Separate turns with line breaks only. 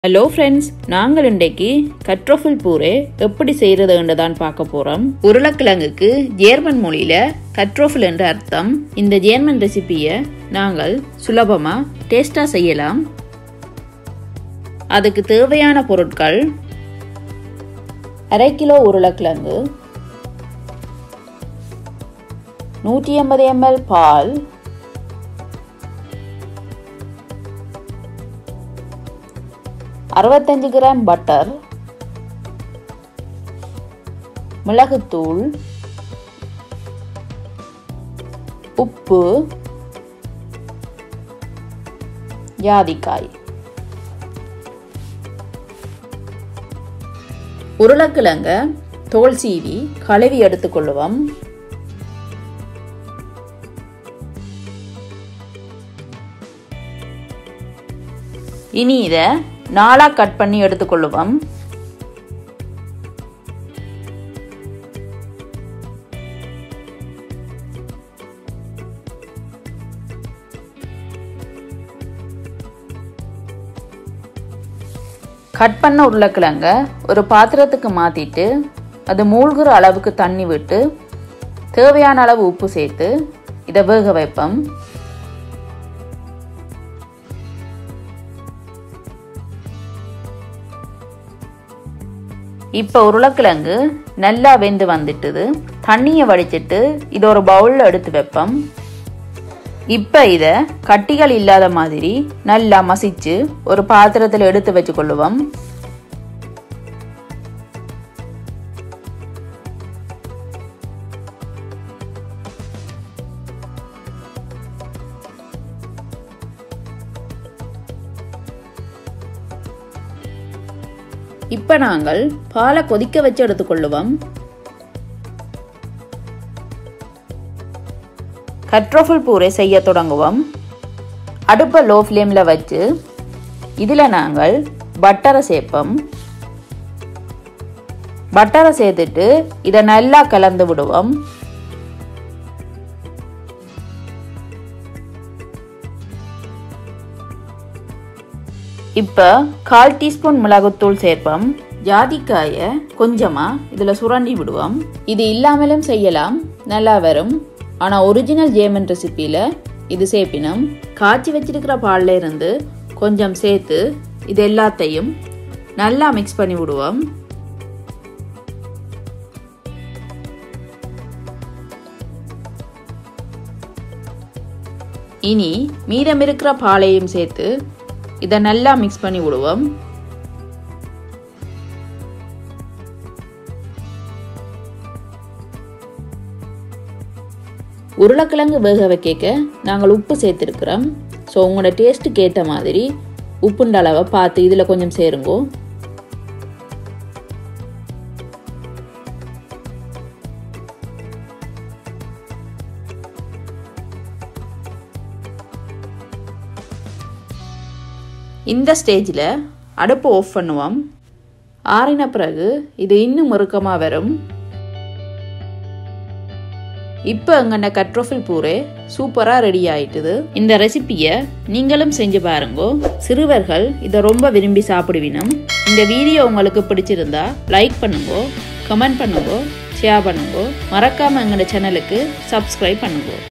hello friends நாங்கள் இன்றைக்கு கட்ரோஃபில் பூரே எப்படி செய்யறதுன்னு தான் பார்க்க போறோம் உருளைக்கிழங்குக்கு ஜேர்மன் மொழியில கட்ரோஃபில் என்ற அர்த்தம் இந்த ஜேர்மன் ரெசிபியை நாங்கள் சுலபமா டேஸ்டா செய்யலாம் அதுக்கு தேவையான பொருட்கள் அரை கிலோ உருளைக்கிழங்கு நூற்றி ஐம்பது எம்எல் பால் அறுபத்தஞ்சு கிராம் பட்டர் மிளகுத்தூள் உப்பு ஜாதிக்காய் உருளைக்கிழங்க தோல் சீவி கழுவி எடுத்துக்கொள்ளுவோம் இனி இதை நாளாக கட் பண்ணி எடுத்துக்கொள்ளுவோம் கட் பண்ண உருளைக்கிழங்க ஒரு பாத்திரத்துக்கு மாற்றிட்டு அது மூழ்கிற அளவுக்கு தண்ணி விட்டு தேவையான அளவு உப்பு சேர்த்து இதை வேக வைப்போம் இப்போ உருளைக்கிழங்கு நல்லா வெந்து வந்துட்டுது தண்ணியை வடிச்சிட்டு இதை ஒரு பவுலில் எடுத்து வைப்போம் இப்போ இதை கட்டிகள் இல்லாத மாதிரி நல்லா மசிச்சு ஒரு பாத்திரத்தில் எடுத்து வச்சுக்கொள்ளுவோம் இப்போ நாங்கள் பாலை கொதிக்க வச்சு எடுத்துக்கொள்ளுவோம் கட்ரோஃபில் பூரை செய்ய தொடங்குவோம் அடுப்பை லோ ஃப்ளேமில் வச்சு இதில் நாங்கள் பட்டரை சேர்ப்போம் பட்டரை சேர்த்துட்டு இதை நல்லா கலந்து விடுவோம் இப்போ கால் டீஸ்பூன் மிளகுத்தூள் சேர்ப்போம் ஜாதிக்காயை கொஞ்சமாக இதில் சுரண்டி விடுவோம் இது இல்லாமலும் செய்யலாம் நல்லா வரும் ஆனால் ஒரிஜினல் ஜேமன் ரெசிப்பியில் இது சேர்ப்பினம் காய்ச்சி வச்சிருக்கிற பாலில் இருந்து கொஞ்சம் சேர்த்து இது எல்லாத்தையும் நல்லா மிக்ஸ் பண்ணி விடுவோம் இனி மீதம் இருக்கிற பாலையும் சேர்த்து இதை நல்லா மிக்ஸ் பண்ணி விடுவோம் உருளைக்கிழங்கு வேக வைக்க நாங்கள் உப்பு சேர்த்துருக்குறோம் ஸோ உங்களோட டேஸ்ட்டுக்கு ஏற்ற மாதிரி உப்புண்ட அளவை பார்த்து இதில் கொஞ்சம் சேருங்கோ இந்த ஸ்டேஜில் அடுப்பு ஆஃப் பண்ணுவோம் ஆறின பிறகு இது இன்னும் முறுக்கமாக வரும் இப்போ அங்கன கட்ரோஃபில் பூரே சூப்பராக ரெடி ஆயிட்டுது இந்த ரெசிப்பியை நீங்களும் செஞ்சு பாருங்கோ சிறுவர்கள் இதை ரொம்ப விரும்பி சாப்பிடுவினும் இந்த வீடியோ உங்களுக்கு பிடிச்சிருந்தா லைக் பண்ணுங்கோ கமெண்ட் பண்ணுங்கோ ஷேர் பண்ணுங்கோ மறக்காம எங்களோட சேனலுக்கு சப்ஸ்கிரைப் பண்ணுங்கோ